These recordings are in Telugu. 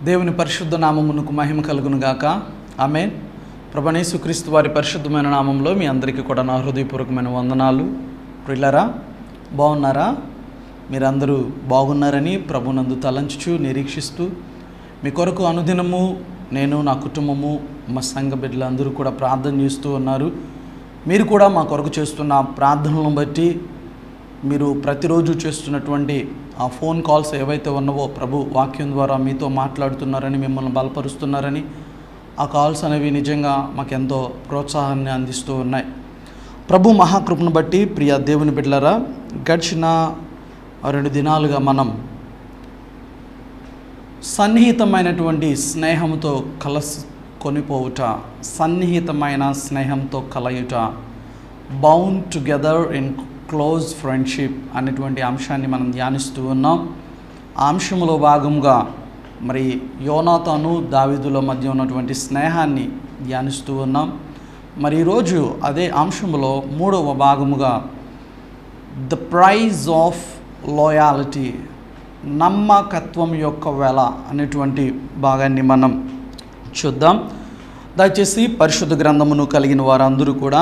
దేవుని పరిశుద్ధ నామమునకు మహిమ కలుగును గాక ఆమె ప్రభనేసుక్రీస్తు వారి పరిశుద్ధమైన నామంలో మీ అందరికీ కూడా నా హృదయపూర్వకమైన వందనాలు ప్రిల్లరా బాగున్నారా మీరందరూ బాగున్నారని ప్రభునందు తలంచుచు నిరీక్షిస్తూ మీ కొరకు అనుదినము నేను నా కుటుంబము మా సంఘ బిడ్డలందరూ కూడా ప్రార్థన చేస్తూ ఉన్నారు మీరు కూడా మా కొరకు చేస్తున్న ప్రార్థనలను బట్టి మీరు ప్రతిరోజు చేస్తున్నటువంటి ఆ ఫోన్ కాల్స్ ఏవైతే ఉన్నావో ప్రభు వాక్యం ద్వారా మీతో మాట్లాడుతున్నారని మిమ్మల్ని బలపరుస్తున్నారని ఆ కాల్స్ అనేవి నిజంగా మాకెంతో ప్రోత్సాహాన్ని అందిస్తూ ఉన్నాయి ప్రభు మహాకృపను బట్టి ప్రియ దేవుని బిడ్డలరా గడిచిన రెండు దినాలుగా మనం సన్నిహితమైనటువంటి స్నేహంతో కలసి కొనిపోవుట సన్నిహితమైన స్నేహంతో కలయుట bound together in close friendship అనేటువంటి అంశాన్ని మనం ధ్యానిస్తూ ఉన్నాం ఆ అంశంలో భాగంగా మరి యోనాతాను దావిదుల మధ్య ఉన్నటువంటి స్నేహాన్ని ధ్యానిస్తూ ఉన్నాం మరి ఈరోజు అదే అంశంలో మూడవ భాగముగా ద ప్రైజ్ ఆఫ్ లోయాలిటీ నమ్మకత్వం యొక్క వెల అనేటువంటి భాగాన్ని మనం చూద్దాం దయచేసి పరిశుద్ధ గ్రంథమును కలిగిన వారందరూ కూడా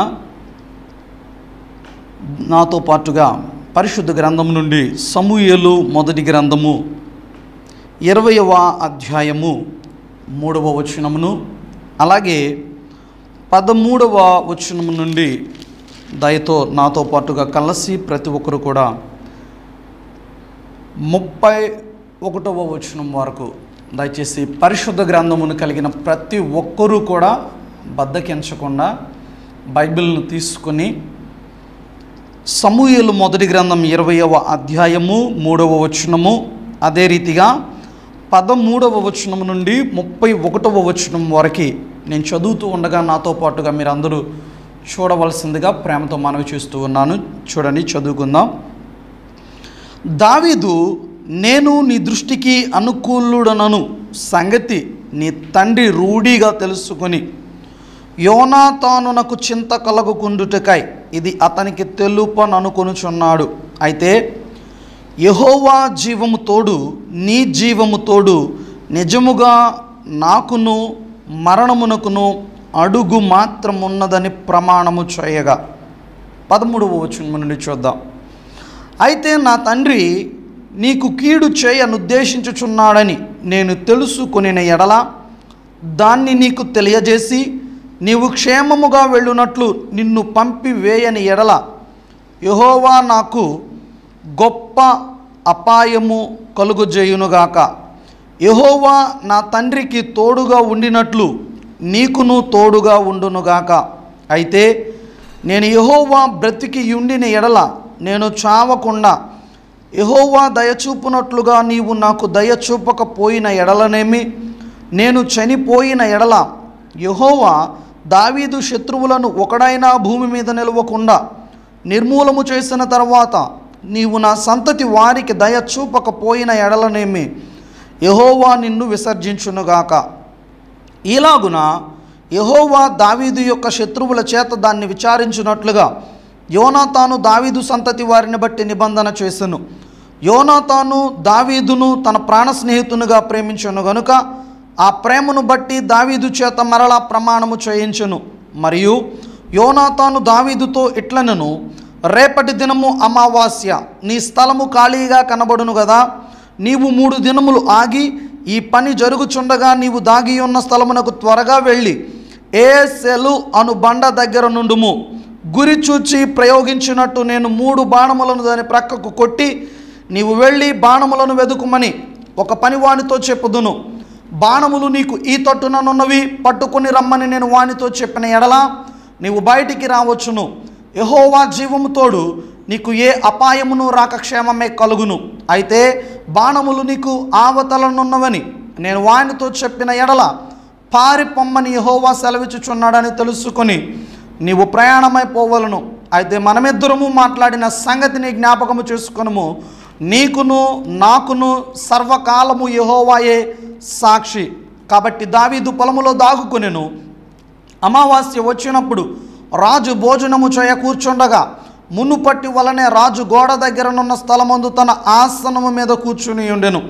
నాతో పాటుగా పరిశుద్ధ గ్రంథం నుండి సమూయేలు మొదటి గ్రంథము ఇరవయవ అధ్యాయము మూడవ వచనమును అలాగే పదమూడవ వచనము నుండి దయతో నాతో పాటుగా కలిసి ప్రతి ఒక్కరు కూడా ముప్పై ఒకటవ వచనం వరకు దయచేసి పరిశుద్ధ గ్రంథమును కలిగిన ప్రతి ఒక్కరూ కూడా బద్దకించకుండా బైబిల్ను తీసుకొని సమూహలు మొదటి గ్రంథం ఇరవయవ అధ్యాయము మూడవ వచనము అదే రీతిగా పదమూడవ వచనం నుండి ముప్పై ఒకటవ వచనం వరకు నేను చదువుతూ ఉండగా నాతో పాటుగా మీరందరూ చూడవలసిందిగా ప్రేమతో మనవి చేస్తూ ఉన్నాను చూడండి చదువుకుందాం దావీదు నేను నీ దృష్టికి అనుకూలుడనను సంగతి నీ తండ్రి రూఢిగా తెలుసుకొని యోనాతానునకు చింత కలగుకుండుటకై ఇది అతనికి తెలుపననుకొనుచున్నాడు అయితే యహోవా జీవము తోడు నీ జీవము తోడు నిజముగా నాకును మరణమునకును అడుగు మాత్రం ఉన్నదని ప్రమాణము చేయగా పదమూడవ వచనం నుండి చూద్దాం అయితే నా తండ్రి నీకు కీడు చేయనుద్దేశించుచున్నాడని నేను తెలుసుకొనిన ఎడల దాన్ని నీకు తెలియజేసి నీవు క్షేమముగా వెళ్ళునట్లు నిన్ను పంపివేయని ఎడల యహోవా నాకు గొప్ప అపాయము కలుగుజేయునుగాక యహోవా నా తండ్రికి తోడుగా ఉండినట్లు నీకును తోడుగా ఉండునుగాక అయితే నేను యహోవా బ్రతికి ఉండిన ఎడల నేను చావకుండా యహోవా దయచూపునట్లుగా నీవు నాకు దయచూపకపోయిన ఎడలనేమి నేను చనిపోయిన ఎడల యహోవా దావీదు శత్రువులను ఒకడైనా భూమి మీద నిలవకుండా నిర్మూలము చేసిన తర్వాత నీవు నా సంతతి వారికి దయ చూపకపోయిన ఎడలనేమి యహోవా నిన్ను విసర్జించునుగాక ఇలాగున యహోవా దావీదు యొక్క శత్రువుల చేత దాన్ని విచారించినట్లుగా యోనాతాను దావీదు సంతతి వారిని బట్టి నిబంధన చేసెను యోనాతాను దావీదును తన ప్రాణ స్నేహితునిగా ప్రేమించను గనుక ఆ ప్రేమను బట్టి దావీదు చేత మరలా ప్రమాణము చేయించెను మరియు యోనాతాను దావీదుతో ఇట్లనను రేపటి దినము అమావాస్య నీ స్థలము ఖాళీగా కనబడును కదా నీవు మూడు దినములు ఆగి ఈ పని జరుగుచుండగా నీవు దాగి ఉన్న స్థలమునకు త్వరగా వెళ్ళి ఏ సెలు అను బండ దగ్గర నుండుము గురి చూచి ప్రయోగించినట్టు నేను మూడు బాణములను దాని ప్రక్కకు కొట్టి నీవు వెళ్ళి బాణములను వెదుకుమని ఒక పనివానితో చెప్పుదును బాణములు నీకు ఈ తట్టుననున్నవి పట్టుకుని రమ్మని నేను వానితో చెప్పిన ఎడలా నీవు బయటికి రావచ్చును యహోవా జీవము తోడు నీకు ఏ అపాయమును రాక క్షేమమే కలుగును అయితే బాణములు నీకు ఆవతలనున్నవని నేను వానితో చెప్పిన ఎడల పారిపొమ్మని యహోవా సెలవిచ్చుచున్నాడని తెలుసుకొని నీవు ప్రయాణమైపోవలను అయితే మనమిద్దరము మాట్లాడిన సంగతిని జ్ఞాపకము చేసుకొనుము నీకును నాకును సర్వకాలము యహోవాయే సాక్షి కాబట్టి దావీదు పొలములో దాగుకొనెను అమావాస్య వచ్చినప్పుడు రాజు భోజనము చేయ కూర్చుండగా మునుపట్టి వలనే రాజు గోడ దగ్గరనున్న స్థలమందు తన ఆసనము మీద కూర్చుని ఉండెను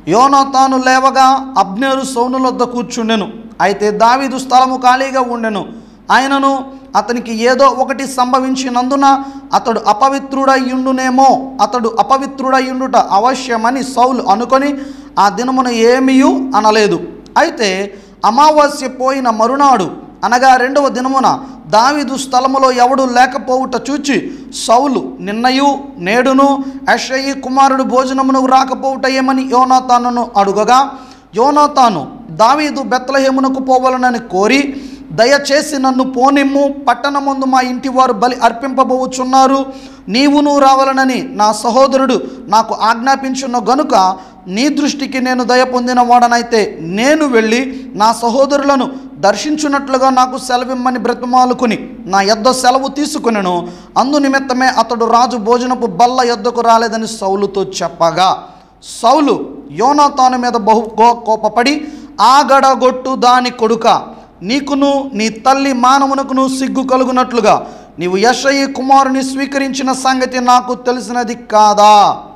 యోనాతాను లేవగా అబ్నేరు సౌనులొద్ద కూర్చుండెను అయితే దావీదు స్థలము ఖాళీగా ఉండెను ఆయనను అతనికి ఏదో ఒకటి సంభవించినందున అతడు అపవిత్రుడయ్యుండునేమో అతడు అపవిత్రుడయ్యుండుట అవశ్యమని సౌలు అనుకొని ఆ దినమున ఏమీయు అనలేదు అయితే అమావాస్య పోయిన మరునాడు అనగా రెండవ దినమున దావీదు స్థలములో ఎవడు లేకపోవుట చూచి సౌలు నిన్నయు నేడును అషయి కుమారుడు భోజనమును రాకపోవుట ఏమని యోనాతానును అడుగగా యోనాతాను దావీదు బెత్లహేమునకు పోవలనని కోరి దయచేసి నన్ను పోనిమ్ము పట్టణమందు మా ఇంటి వారు బలి అర్పింపబోచున్నారు నీవును రావాలనని నా సహోదరుడు నాకు ఆజ్ఞాపించున్న గనుక నీ దృష్టికి నేను దయ పొందిన వాడనైతే నేను వెళ్ళి నా సహోదరులను దర్శించున్నట్లుగా నాకు సెలవిమ్మని బ్రతిమాలుకుని నా యొద్ద సెలవు తీసుకునెను అందు నిమిత్తమే అతడు రాజు భోజనపు బల్ల యొద్దకు రాలేదని సౌలుతో చెప్పగా సౌలు యోనాతాను మీద బహు కో- కోపపడి ఆగడగొట్టు దాని కొడుక నీకును నీ తల్లి మానవునకును సిగ్గు కలుగునట్లుగా నీవు యశయి కుమారుని స్వీకరించిన సంగతి నాకు తెలిసినది కాదా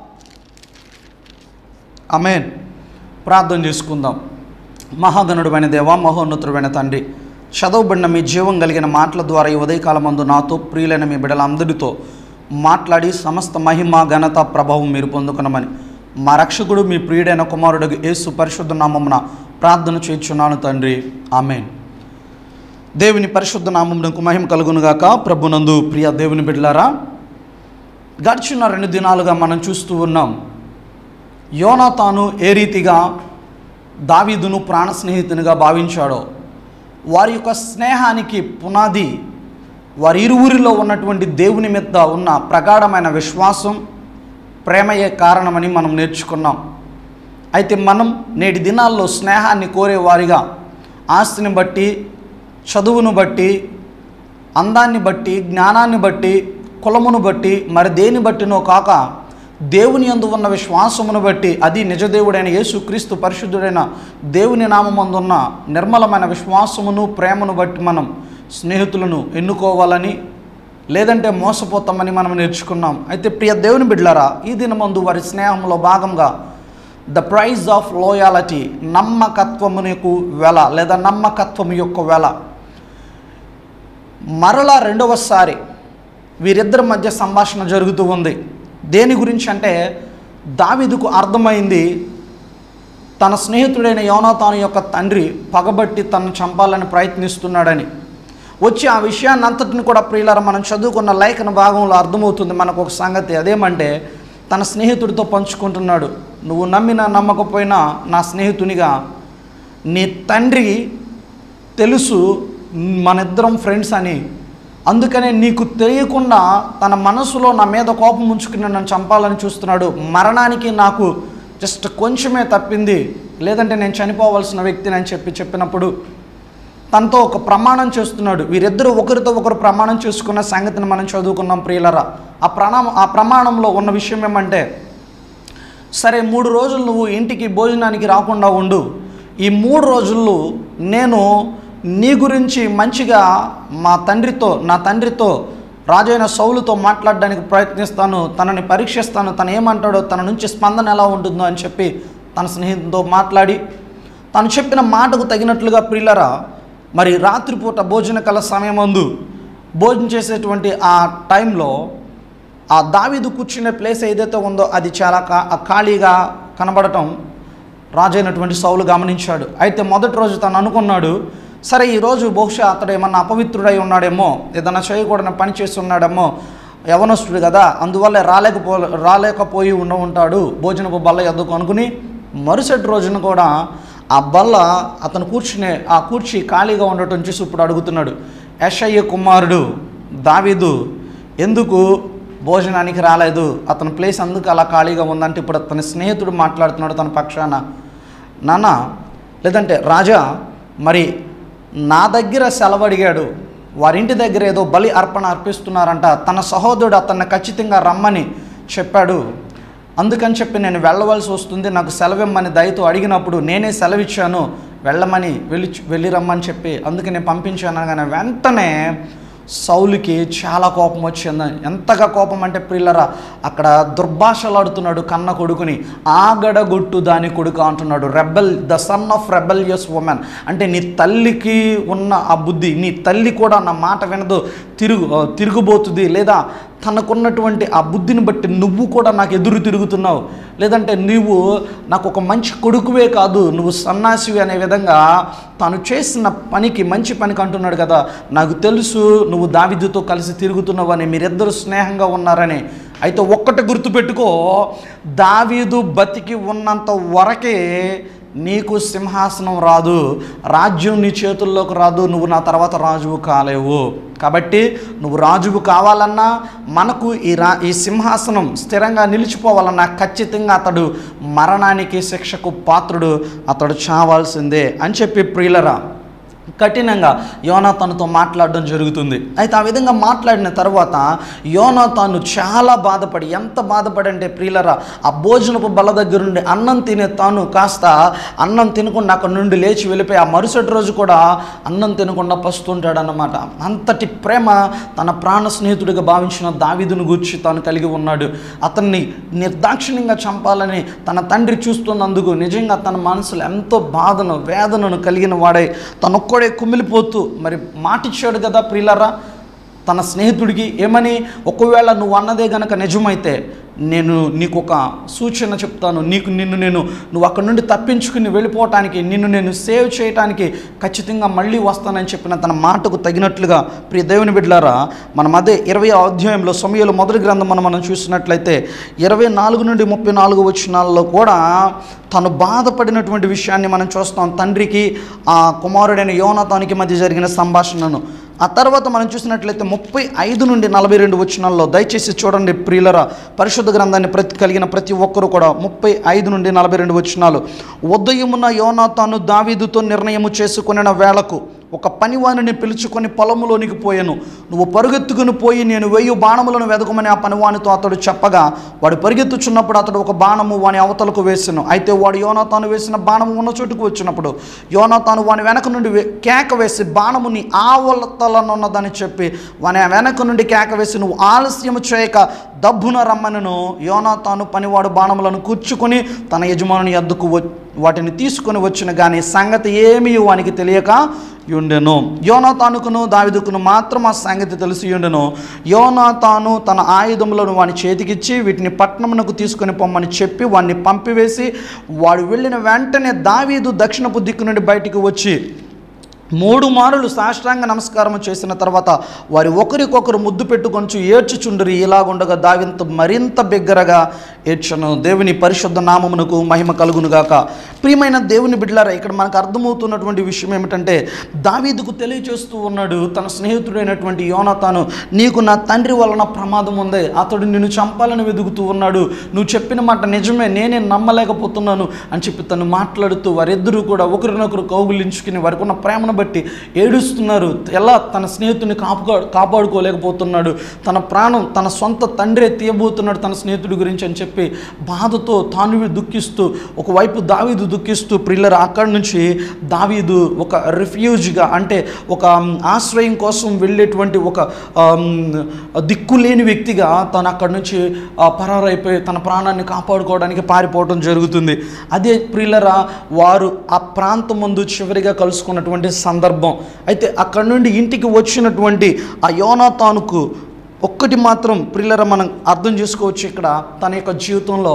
అమేన్ ప్రార్థన చేసుకుందాం మహాగణుడమైన దేవ మహోన్నతుడైన తండ్రి చదవబడిన మీ జీవం కలిగిన మాటల ద్వారా ఈ ఉదయకాలం మందు నాతో ప్రియులైన మీ బిడ్డలందరితో మాట్లాడి సమస్త మహిమ ఘనత ప్రభావం మీరు పొందుకునమని మా రక్షకుడు మీ ప్రియుడైన కుమారుడు యేసు పరిశుద్ధ నామమున ప్రార్థన చేయించున్నాను తండ్రి ఆమెన్ దేవుని పరిశుద్ధ నామమునకు మహిమ కలుగునుగాక ప్రభునందు ప్రియ దేవుని బిడ్డలారా గడిచిన రెండు దినాలుగా మనం చూస్తూ ఉన్నాం యోనాతాను ఏ రీతిగా దావీదును ప్రాణ స్నేహితునిగా భావించాడో వారి యొక్క స్నేహానికి పునాది వారి ఇరువురిలో ఉన్నటువంటి దేవుని మీద ఉన్న ప్రగాఢమైన విశ్వాసం ప్రేమయే కారణమని మనం నేర్చుకున్నాం అయితే మనం నేటి దినాల్లో స్నేహాన్ని కోరేవారిగా ఆస్తిని బట్టి చదువును బట్టి అందాన్ని బట్టి జ్ఞానాన్ని బట్టి కులమును బట్టి మరి దేని బట్టినో కాక దేవుని యందు ఉన్న విశ్వాసమును బట్టి అది నిజదేవుడైన యేసుక్రీస్తు పరిశుద్ధుడైన దేవుని నామమందున్న నిర్మలమైన విశ్వాసమును ప్రేమను బట్టి మనం స్నేహితులను ఎన్నుకోవాలని లేదంటే మోసపోతామని మనం నేర్చుకున్నాం అయితే ప్రియ దేవుని బిడ్డలారా ఈ దినమందు వారి స్నేహంలో భాగంగా ద ప్రైజ్ ఆఫ్ లోయాలిటీ నమ్మకత్వమునకు వెల లేదా నమ్మకత్వం యొక్క వెల మరలా రెండవసారి వీరిద్దరి మధ్య సంభాషణ జరుగుతూ ఉంది దేని గురించి అంటే దావీదుకు అర్థమైంది తన స్నేహితుడైన యోనాతాను యొక్క తండ్రి పగబట్టి తనను చంపాలని ప్రయత్నిస్తున్నాడని వచ్చి ఆ విషయాన్ని అంతటిని కూడా ప్రియులారా మనం చదువుకున్న లేఖన భాగంలో అర్థమవుతుంది మనకు ఒక సంగతి అదేమంటే తన స్నేహితుడితో పంచుకుంటున్నాడు నువ్వు నమ్మినా నమ్మకపోయినా నా స్నేహితునిగా నీ తండ్రి తెలుసు మనిద్దరం ఫ్రెండ్స్ అని అందుకనే నీకు తెలియకుండా తన మనసులో నా మీద కోపం ఉంచుకుని నన్ను చంపాలని చూస్తున్నాడు మరణానికి నాకు జస్ట్ కొంచెమే తప్పింది లేదంటే నేను చనిపోవాల్సిన వ్యక్తిని అని చెప్పి చెప్పినప్పుడు తనతో ఒక ప్రమాణం చేస్తున్నాడు వీరిద్దరూ ఒకరితో ఒకరు ప్రమాణం చేసుకున్న సంగతిని మనం చదువుకున్నాం ప్రియులరా ఆ ప్రణామ ఆ ప్రమాణంలో ఉన్న విషయం ఏమంటే సరే మూడు రోజులు నువ్వు ఇంటికి భోజనానికి రాకుండా ఉండు ఈ మూడు రోజుల్లో నేను నీ గురించి మంచిగా మా తండ్రితో నా తండ్రితో రాజైన సౌలుతో మాట్లాడడానికి ప్రయత్నిస్తాను తనని పరీక్షిస్తాను తను ఏమంటాడో తన నుంచి స్పందన ఎలా ఉంటుందో అని చెప్పి తన స్నేహితుతో మాట్లాడి తను చెప్పిన మాటకు తగినట్లుగా ప్రియులరా మరి రాత్రిపూట భోజన కల సమయమందు భోజనం చేసేటువంటి ఆ టైంలో ఆ దావీదు కూర్చునే ప్లేస్ ఏదైతే ఉందో అది చాలా కా ఖాళీగా కనబడటం రాజైనటువంటి సౌలు గమనించాడు అయితే మొదటి రోజు తను అనుకున్నాడు సరే ఈరోజు బహుశా అతడు ఏమన్నా అపవిత్రుడై ఉన్నాడేమో ఏదైనా చేయకూడని పని చేస్తున్నాడేమో యవనస్తుడు కదా అందువల్ల రాలేకపో రాలేకపోయి ఉండ ఉంటాడు భోజనపు బల్ల ఎద్దుకు అనుకుని మరుసటి రోజున కూడా ఆ బల్ల అతను కూర్చునే ఆ కూర్చి ఖాళీగా ఉండటం చూసి ఇప్పుడు అడుగుతున్నాడు యషయ్య కుమారుడు దావీదు ఎందుకు భోజనానికి రాలేదు అతని ప్లేస్ అందుకు అలా ఖాళీగా ఉందంటే ఇప్పుడు అతని స్నేహితుడు మాట్లాడుతున్నాడు తన పక్షాన నాన్న లేదంటే రాజా మరి నా దగ్గర సెలవు అడిగాడు వారింటి దగ్గర ఏదో బలి అర్పణ అర్పిస్తున్నారంట తన సహోదరుడు అతన్ని ఖచ్చితంగా రమ్మని చెప్పాడు అందుకని చెప్పి నేను వెళ్ళవలసి వస్తుంది నాకు సెలవిమ్మని దయతో అడిగినప్పుడు నేనే సెలవిచ్చాను వెళ్ళమని వెళ్ళి వెళ్ళి రమ్మని చెప్పి అందుకే నేను పంపించాను కానీ వెంటనే సౌలుకి చాలా కోపం వచ్చింది ఎంతగా కోపం అంటే ప్రిల్లరా అక్కడ దుర్భాషలాడుతున్నాడు కన్న కొడుకుని ఆగడగొట్టు దాని కొడుకు అంటున్నాడు rebel the son of rebellious women అంటే నీ తల్లికి ఉన్న ఆ బుద్ధి నీ తల్లి కూడా నా మాట వినదు తిరుగు తిరుగుబోతుంది లేదా తనకున్నటువంటి ఆ బుద్ధిని బట్టి నువ్వు కూడా నాకు ఎదురు తిరుగుతున్నావు లేదంటే నువ్వు నాకు ఒక మంచి కొడుకువే కాదు నువ్వు సన్నాసివి అనే విధంగా తాను చేసిన పనికి మంచి పనికి అంటున్నాడు కదా నాకు తెలుసు నువ్వు దావిదుతో కలిసి తిరుగుతున్నావు అని మీరిద్దరు స్నేహంగా ఉన్నారని అయితే ఒక్కటి గుర్తుపెట్టుకో దావీదు బతికి ఉన్నంత వరకే నీకు సింహాసనం రాదు రాజ్యం నీ చేతుల్లోకి రాదు నువ్వు నా తర్వాత రాజువు కాలేవు కాబట్టి నువ్వు రాజువు కావాలన్నా మనకు ఈ రా ఈ సింహాసనం స్థిరంగా నిలిచిపోవాలన్నా ఖచ్చితంగా అతడు మరణానికి శిక్షకు పాత్రుడు అతడు చావాల్సిందే అని చెప్పి ప్రియులరా కఠినంగా యోనాతానుతో మాట్లాడడం జరుగుతుంది అయితే ఆ విధంగా మాట్లాడిన తర్వాత యోనాతాను చాలా బాధపడి ఎంత బాధపడి అంటే ప్రియులరా ఆ భోజనపు బల దగ్గర నుండి అన్నం తినే తాను కాస్త అన్నం తినకుండా అక్కడ నుండి లేచి వెళ్ళిపోయి ఆ మరుసటి రోజు కూడా అన్నం తినకుండా పస్తుంటాడు అన్నమాట అంతటి ప్రేమ తన ప్రాణ స్నేహితుడిగా భావించిన దావిదును గూర్చి తాను కలిగి ఉన్నాడు అతన్ని నిర్దాక్షిణ్యంగా చంపాలని తన తండ్రి చూస్తున్నందుకు నిజంగా తన మనసులో ఎంతో బాధను వేదనను కలిగిన వాడై తనొక్కడే కుమిలిపోతూ మరి మాటిచ్చాడు కదా ప్రియులరా తన స్నేహితుడికి ఏమని ఒకవేళ నువ్వు అన్నదే గనక నిజమైతే నేను నీకు ఒక సూచన చెప్తాను నీకు నిన్ను నేను నువ్వు అక్కడ నుండి తప్పించుకుని వెళ్ళిపోవటానికి నిన్ను నేను సేవ్ చేయటానికి ఖచ్చితంగా మళ్ళీ వస్తానని చెప్పిన తన మాటకు తగినట్లుగా ప్రియ దేవుని బిడ్డలారా మనం అదే ఇరవై అధ్యాయంలో సమయంలో మొదటి గ్రంథం మనం మనం చూసినట్లయితే ఇరవై నాలుగు నుండి ముప్పై నాలుగు వచనాల్లో కూడా తను బాధపడినటువంటి విషయాన్ని మనం చూస్తాం తండ్రికి ఆ కుమారుడైన యోనతానికి మధ్య జరిగిన సంభాషణను ఆ తర్వాత మనం చూసినట్లయితే ముప్పై ఐదు నుండి నలభై రెండు వచనాల్లో దయచేసి చూడండి ప్రియులరా పరిశుద్ధ గ్రంథాన్ని ప్రతి కలిగిన ప్రతి ఒక్కరు కూడా ముప్పై ఐదు నుండి నలభై రెండు వచనాలు ఉదయమున యోనాతాను దావీదుతో నిర్ణయము చేసుకున్న వేళకు ఒక పనివాణిని పిలుచుకొని పొలములోనికి పోయాను నువ్వు పరుగెత్తుకుని పోయి నేను వెయ్యి బాణములను వెదకమని ఆ పనివానితో అతడు చెప్పగా వాడు పరిగెత్తుచున్నప్పుడు అతడు ఒక బాణము వాని అవతలకు వేసాను అయితే వాడు యోనాతాను వేసిన బాణము ఉన్న చోటుకు వచ్చినప్పుడు యోనాతాను వాని వెనక నుండి వే- కేక వేసి బాణముని ఆవలతలనున్నదని చెప్పి వాని వెనక నుండి కేక వేసి నువ్వు ఆలస్యము చేయక దబ్బున రమ్మనను యోనాతాను పనివాడు బాణములను కూర్చుకొని తన యజమానుని ఎద్దుకు వ- వాటిని తీసుకొని వచ్చిన కానీ సంగతి ఏమీ వానికి తెలియక ఉండెను యోనాతానుకును దావిదుకును మాత్రం ఆ సంగతి తెలిసి ఉండెను యోనాతాను తన ఆయుధములను వాని చేతికిచ్చి వీటిని పట్టణమునకు తీసుకొని పొమ్మని చెప్పి వాడిని పంపివేసి వాడు వెళ్ళిన వెంటనే దావీదు దక్షిణపు దిక్కు నుండి బయటికి వచ్చి మూడు మారులు సాష్టాంగ నమస్కారం చేసిన తర్వాత వారి ఒకరికొకరు ముద్దు పెట్టుకొంచు ఏడ్చుచుండరి ఇలాగుండగా దావింత మరింత బిగ్గరగా ఏడ్చను దేవుని పరిశుద్ధ నామమునకు మహిమ కలుగునుగాక ప్రియమైన దేవుని బిడ్డలారా ఇక్కడ మనకు అర్థమవుతున్నటువంటి విషయం ఏమిటంటే దావీదుకు తెలియచేస్తూ ఉన్నాడు తన స్నేహితుడైనటువంటి యోనతాను నీకు నా తండ్రి వలన ప్రమాదం ఉంది అతడు నిన్ను చంపాలని వెతుకుతూ ఉన్నాడు నువ్వు చెప్పిన మాట నిజమే నేనే నమ్మలేకపోతున్నాను అని చెప్పి తను మాట్లాడుతూ వారిద్దరూ కూడా ఒకరినొకరు కౌగులించుకుని వారికి ఉన్న ప్రేమను బట్టి ఏడుస్తున్నారు ఎలా తన స్నేహితుని కాపుగా కాపాడుకోలేకపోతున్నాడు తన ప్రాణం తన సొంత తండ్రే తీయబోతున్నాడు తన స్నేహితుడి గురించి అని చెప్పి బాధతో తాను దుఃఖిస్తూ ఒకవైపు దావీదు దుఃఖిస్తూ ప్రిల్లర్ అక్కడి నుంచి దావీదు ఒక రిఫ్యూజ్గా అంటే ఒక ఉమ్, ఆశ్రయం కోసం వెళ్ళేటువంటి ఒక ఉమ్, దిక్కులేని వ్యక్తిగా తను అక్కడి నుంచి ఆ, పరారైపోయి తన ప్రాణాన్ని కాపాడుకోవడానికి పారిపోవడం జరుగుతుంది అదే ప్రిల్లరా వారు ఆ ప్రాంతం ముందు చివరిగా కలుసుకున్నటువంటి సందర్భం అయితే అక్కడి నుండి ఇంటికి వచ్చినటువంటి ఆ యోనాతానుకు ఒక్కటి మాత్రం ప్రిల్లర మనం అర్థం చేసుకోవచ్చు ఇక్కడ తన యొక్క జీవితంలో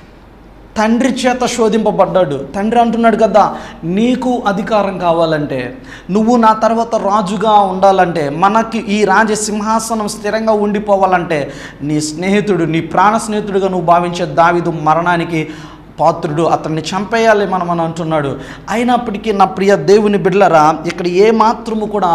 తండ్రి చేత శోధింపబడ్డాడు తండ్రి అంటున్నాడు కదా నీకు అధికారం కావాలంటే నువ్వు నా తర్వాత రాజుగా ఉండాలంటే మనకి ఈ రాజ సింహాసనం స్థిరంగా ఉండిపోవాలంటే నీ స్నేహితుడు నీ ప్రాణ స్నేహితుడిగా నువ్వు భావించే దావిదు మరణానికి పాత్రుడు అతన్ని చంపేయాలి మనం అని అంటున్నాడు అయినప్పటికీ నా ప్రియ దేవుని బిడ్డలరా ఇక్కడ ఏ మాత్రము కూడా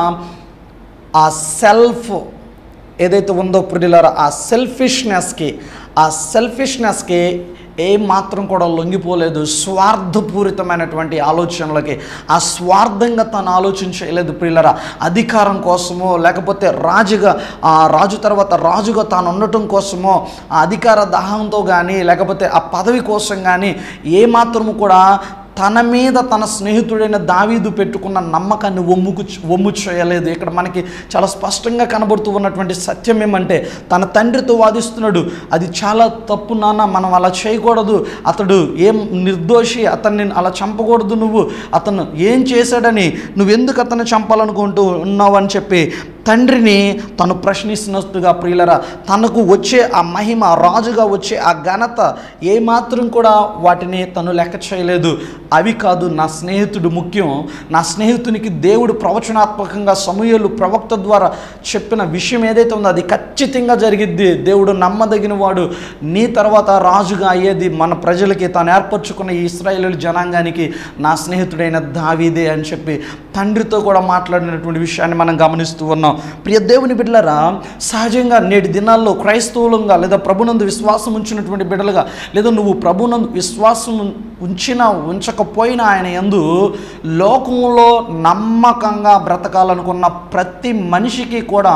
ఆ సెల్ఫ్ ఏదైతే ఉందో ప్రియులారా ఆ సెల్ఫిష్నెస్కి ఆ సెల్ఫిష్నెస్కి ఏ మాత్రం కూడా లొంగిపోలేదు స్వార్థపూరితమైనటువంటి ఆలోచనలకి ఆ స్వార్థంగా తను ఆలోచించలేదు ప్రియులరా అధికారం కోసమో లేకపోతే రాజుగా ఆ రాజు తర్వాత రాజుగా తాను ఉండటం కోసమో ఆ అధికార దాహంతో కానీ లేకపోతే ఆ పదవి కోసం కానీ ఏ మాత్రము కూడా తన మీద తన స్నేహితుడైన దావీదు పెట్టుకున్న నమ్మకాన్ని ఒమ్ముకు ఒమ్ము చేయలేదు ఇక్కడ మనకి చాలా స్పష్టంగా కనబడుతూ ఉన్నటువంటి సత్యం ఏమంటే తన తండ్రితో వాదిస్తున్నాడు అది చాలా తప్పు నాన్న మనం అలా చేయకూడదు అతడు ఏం నిర్దోషి అతన్ని అలా చంపకూడదు నువ్వు అతను ఏం చేశాడని నువ్వెందుకు అతన్ని చంపాలనుకుంటూ ఉన్నావు అని చెప్పి తండ్రిని తను ప్రశ్నిస్తున్నట్టుగా ప్రియులరా తనకు వచ్చే ఆ మహిమ రాజుగా వచ్చే ఆ ఘనత ఏమాత్రం కూడా వాటిని తను లెక్క చేయలేదు అవి కాదు నా స్నేహితుడు ముఖ్యం నా స్నేహితునికి దేవుడు ప్రవచనాత్మకంగా సమూహలు ప్రవక్త ద్వారా చెప్పిన విషయం ఏదైతే ఉందో అది ఖచ్చితంగా జరిగిద్ది దేవుడు నమ్మదగిన వాడు నీ తర్వాత రాజుగా అయ్యేది మన ప్రజలకి తాను ఏర్పరచుకున్న ఈ ఇస్రాయేలు జనాంగానికి నా స్నేహితుడైన దావీదే అని చెప్పి తండ్రితో కూడా మాట్లాడినటువంటి విషయాన్ని మనం గమనిస్తూ ఉన్నాం ప్రియ దేవుని బిడ్డలరా సహజంగా నేటి దినాల్లో క్రైస్తవులంగా లేదా ప్రభునందు విశ్వాసం ఉంచినటువంటి బిడ్డలుగా లేదా నువ్వు ప్రభునందు విశ్వాసం ఉంచినా ఉంచకపోయినా ఆయన ఎందు లోకంలో నమ్మకంగా బ్రతకాలనుకున్న ప్రతి మనిషికి కూడా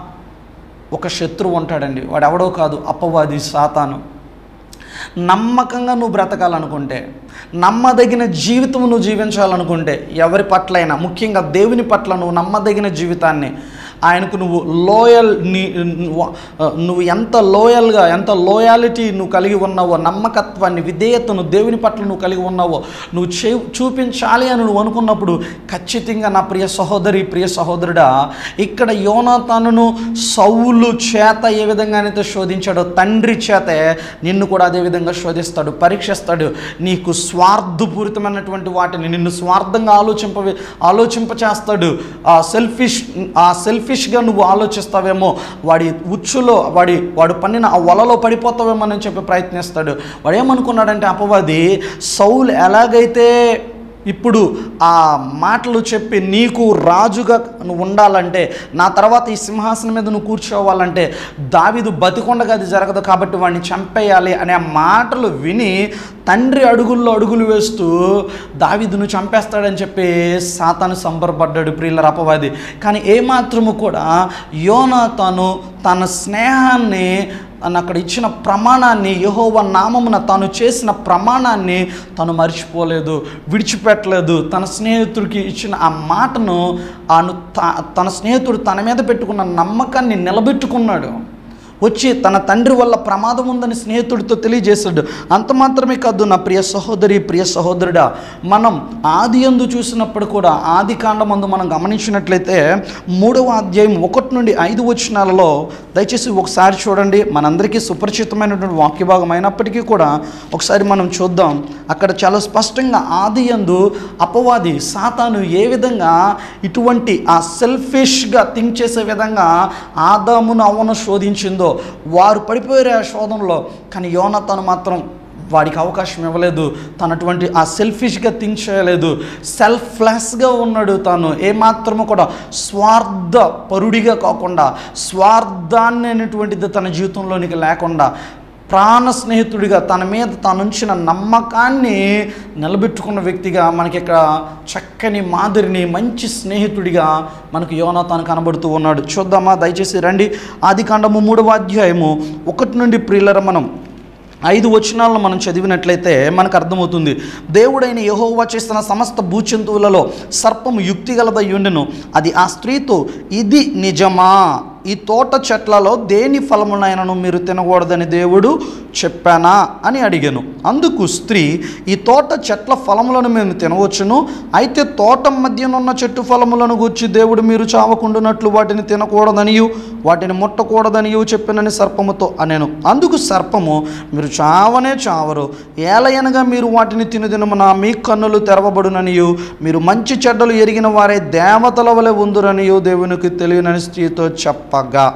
ఒక శత్రువు ఉంటాడండి వాడు ఎవడో కాదు అపవాది సాతాను నమ్మకంగా నువ్వు బ్రతకాలనుకుంటే నమ్మదగిన జీవితం నువ్వు జీవించాలనుకుంటే ఎవరి పట్లైనా ముఖ్యంగా దేవుని పట్ల నువ్వు నమ్మదగిన జీవితాన్ని ఆయనకు నువ్వు లోయల్ నీ నువ్వు ఎంత లోయల్గా ఎంత లోయాలిటీ నువ్వు కలిగి ఉన్నావో నమ్మకత్వాన్ని విధేయతను దేవుని పట్ల నువ్వు కలిగి ఉన్నావో నువ్వు చే చూపించాలి అని నువ్వు అనుకున్నప్పుడు ఖచ్చితంగా నా ప్రియ సహోదరి ప్రియ సహోదరుడా ఇక్కడ యోనాతానును సౌలు చేత ఏ విధంగానైతే శోధించాడో తండ్రి చేతే నిన్ను కూడా అదే విధంగా శోధిస్తాడు పరీక్షిస్తాడు నీకు స్వార్థపూరితమైనటువంటి వాటిని నిన్ను స్వార్థంగా ఆలోచింప ఆలోచింప చేస్తాడు ఆ సెల్ఫిష్ ఆ సెల్ఫిష్గా నువ్వు ఆలోచిస్తావేమో వాడి ఉచ్చులో వాడి వాడు పన్నిన ఆ వలలో పడిపోతావేమో అని చెప్పి ప్రయత్నిస్తాడు వాడు ఏమనుకున్నాడంటే అపవాది సౌలు ఎలాగైతే ఇప్పుడు ఆ మాటలు చెప్పి నీకు రాజుగా నువ్వు ఉండాలంటే నా తర్వాత ఈ సింహాసనం మీద నువ్వు కూర్చోవాలంటే దావిదు బతికొండగా అది జరగదు కాబట్టి వాడిని చంపేయాలి అనే మాటలు విని తండ్రి అడుగుల్లో అడుగులు వేస్తూ దావిదును చంపేస్తాడని చెప్పి సాతాను సంబరపడ్డాడు ప్రియుల అపవాది కానీ ఏమాత్రము కూడా యోనాతాను తన స్నేహాన్ని తను అక్కడ ఇచ్చిన ప్రమాణాన్ని యహోవ నామమున తాను చేసిన ప్రమాణాన్ని తను మర్చిపోలేదు విడిచిపెట్టలేదు తన స్నేహితుడికి ఇచ్చిన ఆ మాటను ఆను త- తన స్నేహితుడు తన మీద పెట్టుకున్న నమ్మకాన్ని నిలబెట్టుకున్నాడు వచ్చి తన తండ్రి వల్ల ప్రమాదం ఉందని స్నేహితుడితో తెలియజేశాడు అంత మాత్రమే కాదు నా ప్రియ సహోదరి ప్రియ సహోదరుడా మనం ఆది ఎందు చూసినప్పుడు కూడా ఆది కాండమందు మనం గమనించినట్లయితే మూడవ అధ్యాయం ఒకటి నుండి ఐదు వచనాలలో దయచేసి ఒకసారి చూడండి మనందరికీ సుపరిచితమైనటువంటి వాక్య భాగం అయినప్పటికీ కూడా ఒకసారి మనం చూద్దాం అక్కడ చాలా స్పష్టంగా ఆది యందు అపవాది సాతాను ఏ విధంగా ఇటువంటి ఆ సెల్ఫిష్గా థింక్ చేసే విధంగా ఆదామును అవ్వను శోధించిందో వారు పడిపోయారు ఆ శోధనలో కానీ యోనతను మాత్రం వాడికి అవకాశం ఇవ్వలేదు తను అటువంటి ఆ సెల్ఫిష్గా థింక్ చేయలేదు సెల్ఫ్లెస్గా ఉన్నాడు తాను ఏమాత్రము కూడా స్వార్థ పరుడిగా కాకుండా స్వార్థాన్ని అనేటువంటిది తన జీవితంలోనికి లేకుండా ప్రాణ స్నేహితుడిగా తన మీద తాను ఉంచిన నమ్మకాన్ని నిలబెట్టుకున్న వ్యక్తిగా మనకి ఇక్కడ చక్కని మాదిరిని మంచి స్నేహితుడిగా మనకు యోనాతాను కనబడుతూ ఉన్నాడు చూద్దామా దయచేసి రండి ఆది కాండము మూడవ అధ్యాయము ఒకటి నుండి ప్రియులర మనం ఐదు వచనాలను మనం చదివినట్లయితే మనకు అర్థమవుతుంది దేవుడైన యెహోవా చేసిన సమస్త భూచంతువులలో సర్పము యుక్తిగలదై ఉండెను అది ఆ స్త్రీతో ఇది నిజమా ఈ తోట చెట్లలో దేని ఫలమునైనను మీరు తినకూడదని దేవుడు చెప్పానా అని అడిగాను అందుకు స్త్రీ ఈ తోట చెట్ల ఫలములను మేము తినవచ్చును అయితే తోట మధ్యనున్న చెట్టు ఫలములను గూర్చి దేవుడు మీరు చావకుండునట్లు వాటిని తినకూడదనియు వాటిని ముట్టకూడదనియు చెప్పినని సర్పముతో అనేను అందుకు సర్పము మీరు చావనే చావరు ఏలయనగా మీరు వాటిని తినుదినమున మీ కన్నులు తెరవబడుననియు మీరు మంచి చెడ్డలు ఎరిగిన వారే దేవతల వలె ఉందురనియు దేవునికి తెలియనని స్త్రీతో చెప్పగా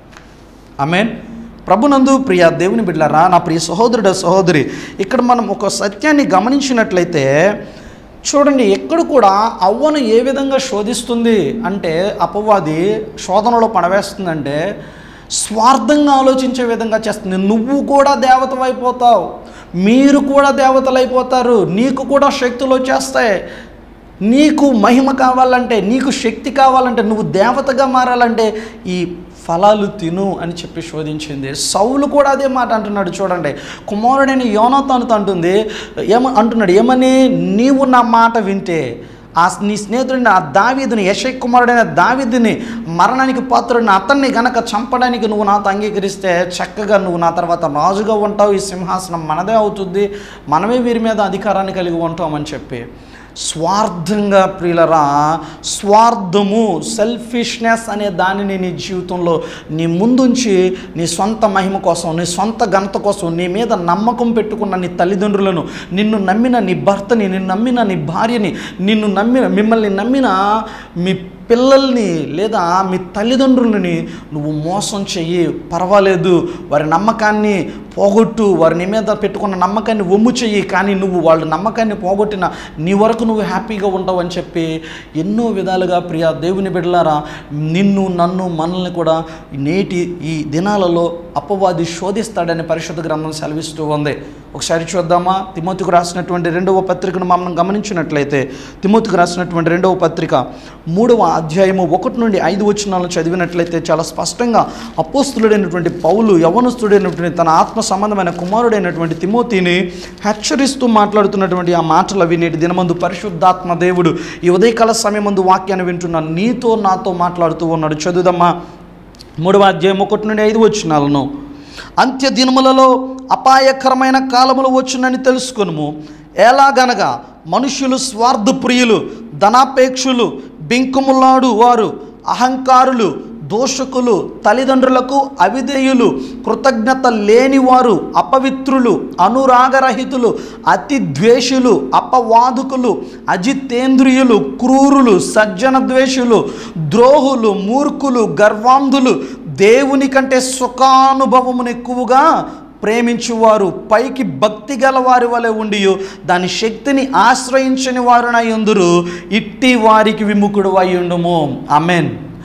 ఆమెన్ ప్రభునందు ప్రియ దేవుని బిడ్డలారా నా ప్రియ సహోదరుడ సహోదరి ఇక్కడ మనం ఒక సత్యాన్ని గమనించినట్లయితే చూడండి ఎక్కడ కూడా అవ్వను ఏ విధంగా శోధిస్తుంది అంటే అపవాది శోధనలో పడవేస్తుందంటే స్వార్థంగా ఆలోచించే విధంగా చేస్తుంది నువ్వు కూడా దేవతవైపోతావు మీరు కూడా దేవతలైపోతారు నీకు కూడా శక్తులు వచ్చేస్తాయి నీకు మహిమ కావాలంటే నీకు శక్తి కావాలంటే నువ్వు దేవతగా మారాలంటే ఈ ఫలాలు తిను అని చెప్పి శోధించింది సౌలు కూడా అదే మాట అంటున్నాడు చూడండి కుమారుడైన యోనాతానుతో అంటుంది ఏమ అంటున్నాడు ఏమని నీవు నా మాట వింటే ఆ నీ స్నేహితుడిని ఆ దావీదుని యశయ్ కుమారుడైన దావీదుని మరణానికి పాత్రుడిని అతన్ని గనక చంపడానికి నువ్వు నాతో అంగీకరిస్తే చక్కగా నువ్వు నా తర్వాత రాజుగా ఉంటావు ఈ సింహాసనం మనదే అవుతుంది మనమే వీరి మీద అధికారాన్ని కలిగి ఉంటామని చెప్పి స్వార్థంగా ప్రియులరా స్వార్థము సెల్ఫిష్నెస్ అనే దానిని నీ జీవితంలో నీ ముందుంచి నీ సొంత మహిమ కోసం నీ సొంత ఘనత కోసం నీ మీద నమ్మకం పెట్టుకున్న నీ తల్లిదండ్రులను నిన్ను నమ్మిన నీ భర్తని నిన్ను నమ్మిన నీ భార్యని నిన్ను నమ్మిన మిమ్మల్ని నమ్మిన మీ పిల్లల్ని లేదా మీ తల్లిదండ్రులని నువ్వు మోసం చెయ్యి పర్వాలేదు వారి నమ్మకాన్ని పోగొట్టు వారి నీ మీద పెట్టుకున్న నమ్మకాన్ని ఒమ్ము చెయ్యి కానీ నువ్వు వాళ్ళ నమ్మకాన్ని పోగొట్టిన నీ వరకు నువ్వు హ్యాపీగా ఉంటావు అని చెప్పి ఎన్నో విధాలుగా ప్రియ దేవుని బిడ్డలారా నిన్ను నన్ను మనల్ని కూడా నేటి ఈ దినాలలో అపవాది శోధిస్తాడని పరిశుద్ధ గ్రంథం సెలవిస్తూ ఉంది ఒకసారి చూద్దామా తిమోతికి రాసినటువంటి రెండవ పత్రికను మనం గమనించినట్లయితే తిమోతికి రాసినటువంటి రెండవ పత్రిక మూడవ అధ్యాయము ఒకటి నుండి ఐదు వచనాలను చదివినట్లయితే చాలా స్పష్టంగా అపోస్తులుడైనటువంటి పౌలు యవనస్తుడైనటువంటి తన ఆత్మ సంబంధమైన కుమారుడైనటువంటి తిమోతిని హెచ్చరిస్తూ మాట్లాడుతున్నటువంటి ఆ మాటలు అవి నేటి దినమందు పరిశుద్ధాత్మ దేవుడు ఈ ఉదయకాల సమయం ముందు వాక్యాన్ని వింటున్న నీతో నాతో మాట్లాడుతూ ఉన్నాడు చదువుదమ్మా మూడవ అధ్యాయం ఒకటి నుండి ఐదు వచనాలను అంత్య దినములలో అపాయకరమైన కాలములు వచ్చునని తెలుసుకొనుము ఎలాగనగా మనుషులు స్వార్థప్రియులు ధనాపేక్షులు బింకుములాడు వారు అహంకారులు దోషకులు తల్లిదండ్రులకు అవిధేయులు కృతజ్ఞత లేనివారు అపవిత్రులు అనురాగరహితులు అతి ద్వేషులు అపవాదుకులు అజితేంద్రియులు క్రూరులు సజ్జన ద్వేషులు ద్రోహులు మూర్ఖులు గర్వాంధులు దేవుని కంటే సుఖానుభవమును ఎక్కువగా ప్రేమించువారు పైకి భక్తి గల వారి వలె ఉండి దాని శక్తిని ఆశ్రయించని వారునై ఉందురు ఇట్టి వారికి విముఖుడు అయ్యుండుము అమెన్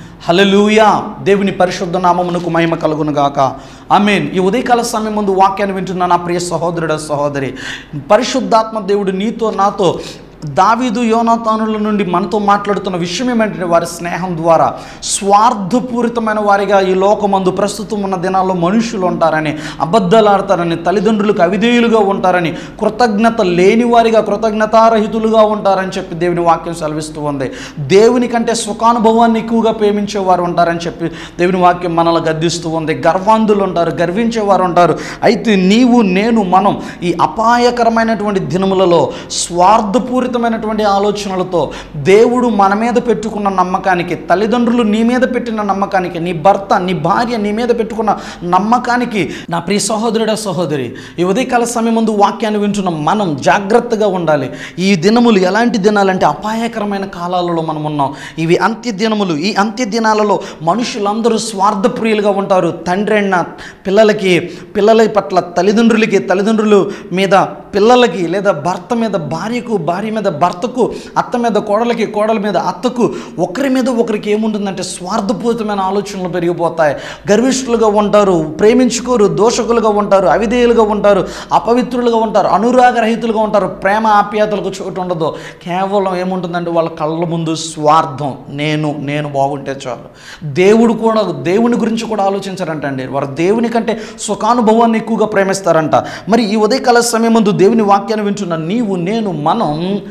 హలలుయా దేవుని పరిశుద్ధ నామమునకు మహిమ కలుగును గాక ఆమెన్ ఈ ఉదయకాల సమయం ముందు వాక్యాన్ని వింటున్న నా ప్రియ సహోదరుడ సహోదరి పరిశుద్ధాత్మ దేవుడు నీతో నాతో దావీదు యోనాతానుల నుండి మనతో మాట్లాడుతున్న విషయం ఏమంటే వారి స్నేహం ద్వారా స్వార్థపూరితమైన వారిగా ఈ లోకమందు ప్రస్తుతం ఉన్న దినాల్లో మనుషులు ఉంటారని అబద్ధాలు ఆడతారని తల్లిదండ్రులకు అవిధేయులుగా ఉంటారని కృతజ్ఞత లేని వారిగా కృతజ్ఞతారహితులుగా ఉంటారని చెప్పి దేవుని వాక్యం సెలవిస్తూ ఉంది దేవుని కంటే సుఖానుభవాన్ని ఎక్కువగా ప్రేమించేవారు ఉంటారని చెప్పి దేవుని వాక్యం మనల్ని గద్దిస్తూ ఉంది గర్వాంధులు ఉంటారు గర్వించేవారు ఉంటారు అయితే నీవు నేను మనం ఈ అపాయకరమైనటువంటి దినములలో స్వార్థపూరితమైనటువంటి ఆలోచనలతో దేవుడు మన మీద పెట్టుకున్న నమ్మకానికి తల్లిదండ్రులు నీ మీద పెట్టిన నమ్మకానికి నీ భర్త నీ భార్య నీ మీద పెట్టుకున్న నమ్మకానికి నా ప్రియ సహోదరుడ సహోదరి ఈ ఉదయకాల సమయం ముందు వాక్యాన్ని వింటున్న మనం జాగ్రత్తగా ఉండాలి ఈ దినములు ఎలాంటి దినాలంటే అపాయకరమైన కాలాలలో మనం ఉన్నాం ఇవి అంత్య దినములు ఈ అంత్య దినాలలో మనుషులందరూ స్వార్థప్రియులుగా ఉంటారు తండ్రి అన్న పిల్లలకి పిల్లల పట్ల తల్లిదండ్రులకి తల్లిదండ్రులు మీద పిల్లలకి లేదా భర్త మీద భార్యకు భార్య మీద భర్తకు అత్త మీద కోడలకి కోడల మీద అత్తకు ఒకరి మీద ఒకరికి ఏముంటుందంటే స్వార్థపూరితమైన ఆలోచనలు పెరిగిపోతాయి గర్విష్ఠులుగా ఉంటారు ప్రేమించుకోరు దోషకులుగా ఉంటారు అవిధేయులుగా ఉంటారు అపవిత్రులుగా ఉంటారు అనురాగరహితులుగా ఉంటారు ప్రేమ ఆప్యాయతలకు చోటు ఉండదు కేవలం ఏముంటుందంటే వాళ్ళ కళ్ళ ముందు స్వార్థం నేను నేను బాగుంటే చాలు దేవుడు కూడా దేవుని గురించి కూడా ఆలోచించారంటండి వారు దేవుని కంటే సుఖానుభవాన్ని ఎక్కువగా ప్రేమిస్తారంట మరి ఈ ఉదయకాల సమయం ముందు దేవుని వాక్యాన్ని వింటున్న నీవు నేను మనం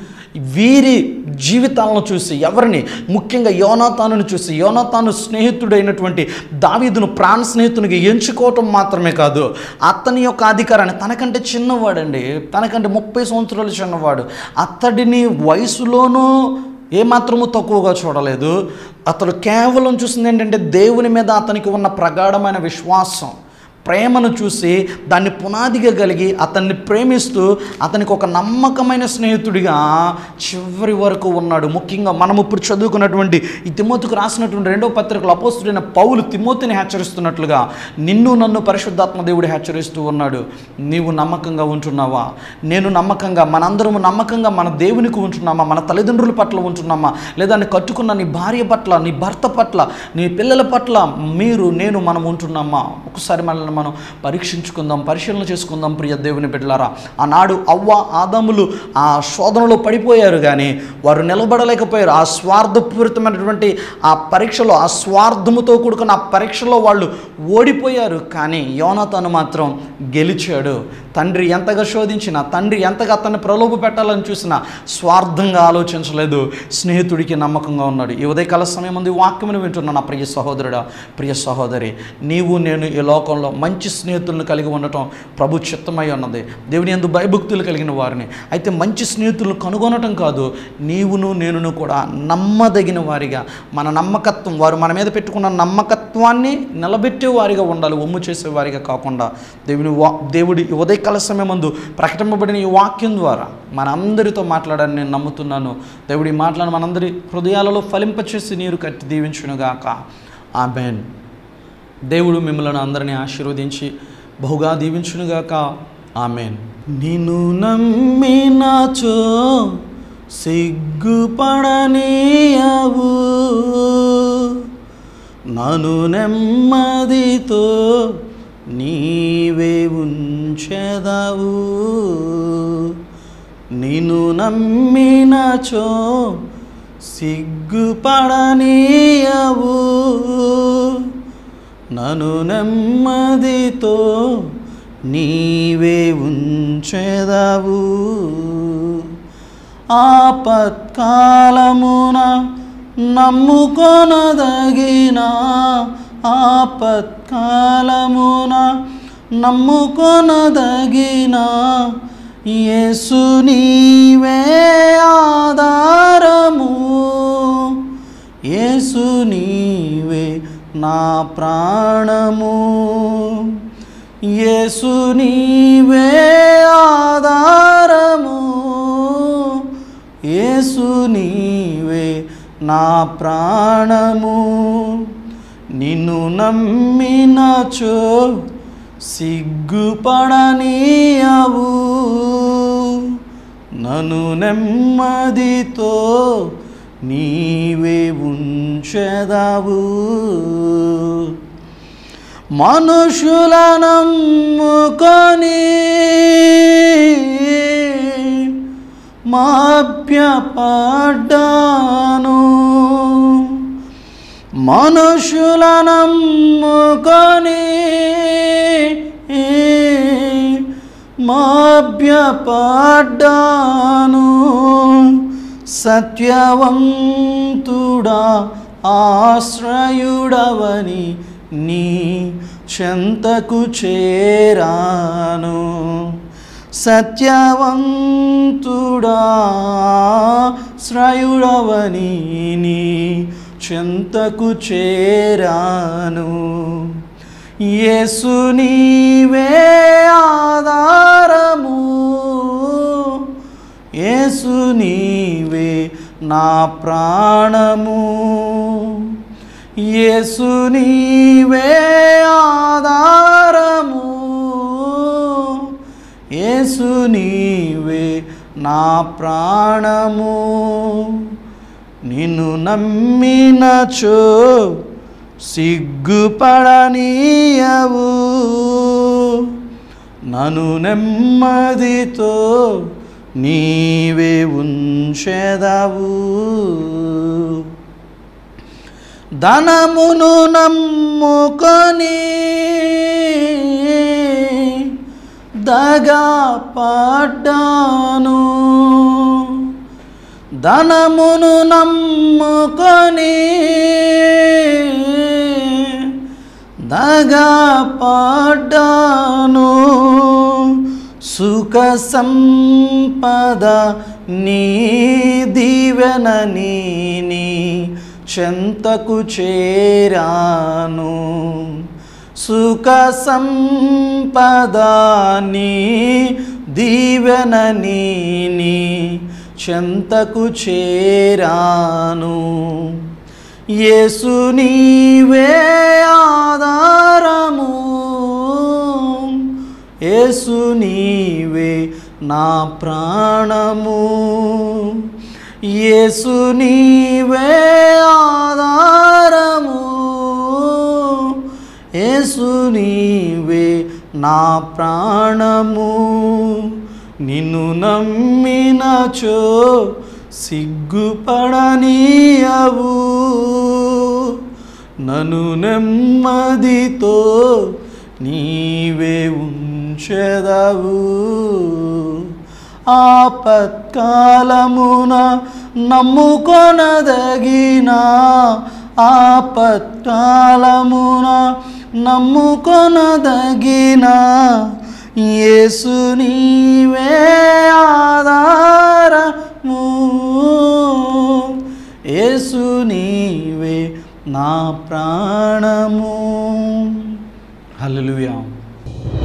వీరి జీవితాలను చూసి ఎవరిని ముఖ్యంగా యోనాతానుని చూసి యోనాతాను స్నేహితుడైనటువంటి దావీదును ప్రాణ స్నేహితునికి ఎంచుకోవటం మాత్రమే కాదు అతని యొక్క అధికారాన్ని తనకంటే చిన్నవాడండి తనకంటే ముప్పై సంవత్సరాలు చిన్నవాడు అతడిని వయసులోనూ ఏమాత్రము తక్కువగా చూడలేదు అతడు కేవలం చూసింది ఏంటంటే దేవుని మీద అతనికి ఉన్న ప్రగాఢమైన విశ్వాసం ప్రేమను చూసి దాన్ని పునాదిగా కలిగి అతన్ని ప్రేమిస్తూ అతనికి ఒక నమ్మకమైన స్నేహితుడిగా చివరి వరకు ఉన్నాడు ముఖ్యంగా మనం ఇప్పుడు చదువుకున్నటువంటి ఈ తిమోతికి రాసినటువంటి రెండో పత్రికలు అపోస్తుడైన పౌలు తిమోతిని హెచ్చరిస్తున్నట్లుగా నిన్ను నన్ను పరిశుద్ధాత్మ దేవుడు హెచ్చరిస్తూ ఉన్నాడు నీవు నమ్మకంగా ఉంటున్నావా నేను నమ్మకంగా మనందరము నమ్మకంగా మన దేవునికి ఉంటున్నామా మన తల్లిదండ్రుల పట్ల ఉంటున్నామా లేదా నీ కట్టుకున్న నీ భార్య పట్ల నీ భర్త పట్ల నీ పిల్లల పట్ల మీరు నేను మనం ఉంటున్నామా ఒకసారి మనల్ని మనం పరీక్షించుకుందాం పరిశీలన చేసుకుందాం ప్రియ దేవుని బిడ్డలారా ఆనాడు అవ్వ ఆదములు ఆ శోధనలో పడిపోయారు కానీ వారు నిలబడలేకపోయారు ఆ స్వార్థపూరితమైనటువంటి ఆ పరీక్షలో ఆ స్వార్థముతో కూడుకున్న ఆ పరీక్షలో వాళ్ళు ఓడిపోయారు కానీ యోనతను మాత్రం గెలిచాడు తండ్రి ఎంతగా శోధించినా తండ్రి ఎంతగా అతన్ని ప్రలోభ పెట్టాలని చూసినా స్వార్థంగా ఆలోచించలేదు స్నేహితుడికి నమ్మకంగా ఉన్నాడు ఈ ఉదయకాల సమయం ముందు ఈ వాక్యమును వింటున్నా నా ప్రియ సహోదరుడా ప్రియ సహోదరి నీవు నేను ఈ లోకంలో మంచి స్నేహితులను కలిగి ఉండటం ప్రభు చిత్తమై ఉన్నది దేవుని ఎందు భయభక్తులు కలిగిన వారిని అయితే మంచి స్నేహితులను కనుగొనటం కాదు నీవును నేనును కూడా నమ్మదగిన వారిగా మన నమ్మకత్వం వారు మన మీద పెట్టుకున్న నమ్మకత్వాన్ని నిలబెట్టే వారిగా ఉండాలి ఒమ్ము చేసే వారిగా కాకుండా దేవుని వా దేవుడి ఈ ఉదయకాల సమయం ముందు ప్రకటింపబడిన ఈ వాక్యం ద్వారా మనందరితో మాట్లాడాలని నేను నమ్ముతున్నాను దేవుడి ఈ మాటలను మనందరి హృదయాలలో ఫలింపచేసి నీరు కట్టి దీవించునుగాక ఆమెన్ దేవుడు మిమ్మల్ని అందరినీ ఆశీర్వదించి బహుగా దీవించునుగాక ఆమెన్ నిన్ను నమ్మినాచో సిగ్గుపడనీయవు నను నెమ్మదితో నీవే ఉంచెదవు నిన్ను నమ్మినచో సిగ్గుపడనీయవు నను నెమ్మదితో నీవే ఉంచెదవు ఆపత్కాలమున నమ్ముకొనదగిన ఆపత్కాలమున నమ్ముకొనదగిన యేసు నీవే ఆధారము యేసు నీవే నా ప్రాణము యేసు నీవే ఆధారము యేసు నీవే నా ప్రాణము నిన్ను నమ్మినచో సిగ్గుపడనీయవు నన్ను నెమ్మదితో నీవే ఉంచెదవు మనుషుల నమ్ముకొని మాప్యపడ్డాను మనుషుల నమ్ముకొని మాప్యపడ్డాను సత్యవంతుడా ఆశ్రయుడవని నీ చెంతకు చేరాను సత్యవంతుడా శ్రయుడవని నీ చెంతకు చేరాను యేసు నీవే ఆధారము యేసు నీవే నా ప్రాణము యేసు నీవే ఆధారము యేసు నీవే నా ప్రాణము నిన్ను నమ్మినచో సిగ్గుపడనీయవు నన్ను నెమ్మదితో నీవే ఉంచెదవు ధనమును నమ్ముకొని దగా పడ్డాను ధనమును నమ్ముకొని దగా పడ్డాను సుఖ సంపద నీ దీవెన నీ చెంతకు చేరాను సుఖ సంపద నీ దీవెన నీ చెంతకు చేరాను యేసు నీవే ఆధారము యేసు నీవే నా ప్రాణము యేసు నీవే ఆధారము యేసు నీవే నా ప్రాణము నిన్ను నమ్మినచో సిగ్గుపడనీయవు నన్ను నెమ్మదితో నీవే ఉంచెదవు ఆపత్కాలమున నమ్ముకొనదగిన ఆపత్కాలమున నమ్ముకొనదగిన యేసు నీవే ఆధారము యేసు నీవే నా ప్రాణము హల్లెలూయా